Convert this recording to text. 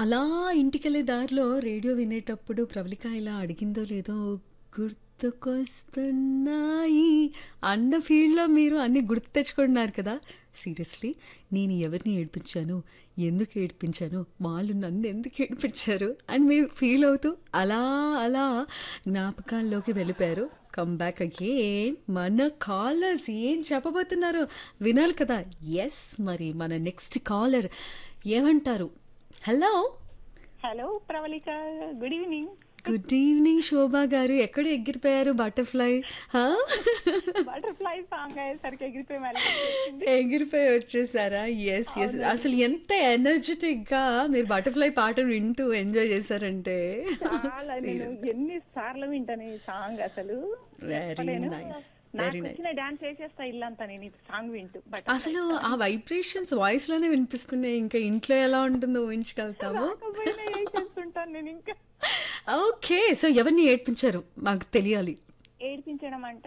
అలా ఇంటికెళ్ళే దారిలో రేడియో వినేటప్పుడు ప్రవళిక ఇలా అడిగిందో లేదో గుర్తుకొస్తున్నాయి అన్న ఫీల్డ్లో మీరు అన్ని గుర్తు తెచ్చుకుంటున్నారు కదా సీరియస్లీ నేను ఎవరిని ఏడిపించాను ఎందుకు ఏడిపించాను వాళ్ళు నన్ను ఎందుకు ఏడిపించారు అని మీరు ఫీల్ అవుతూ అలా అలా జ్ఞాపకాల్లోకి వెళ్ళిపోయారు కమ్ బ్యాక్ అగేన్ మన కాలర్స్ ఏం చెప్పబోతున్నారు వినాలి కదా ఎస్ మరి మన నెక్స్ట్ కాలర్ ఏమంటారు hello hello Pravallika good evening good evening Shobha గారు ఎక్కడ ఎగిరిపోయారు బటర్ఫ్లై హా? బటర్ఫ్లై సాంగ్ అయ్యేసరికి ఎగిరిపోయి మరి ఎగిరిపోయి వచ్చేసారా ఎస్ ఎస్ అసలు ఎంత ఎనర్జెటిక్ గా మీరు బటర్ఫ్లై పాటను వింటూ ఎంజాయ్ చేశారంటే చాలా నేను ఎన్ని సార్లు వింటాను ఈ సాంగ్ అసలు వెరీ చెప్పలేను. నైస్ నాకు వెరీ నైస్ వచ్చిన డాన్స్ చేసేస్తా ఇల్లంతా నేను ఈ సాంగ్ వింటూ బట్ అసలు ఆ వైబ్రేషన్స్ వాయిస్ లోనే వినిపిస్తున్నాయి ఇంకా ఇంట్లో ఎలా ఉంటుందో ఊహించగలుగుతాము చేస్తుంటాను నేను ఇంకా ఓకే సో ఎవరిని ఏడ్పించారు మాకు తెలియాలి ఏడిపించడం అంటే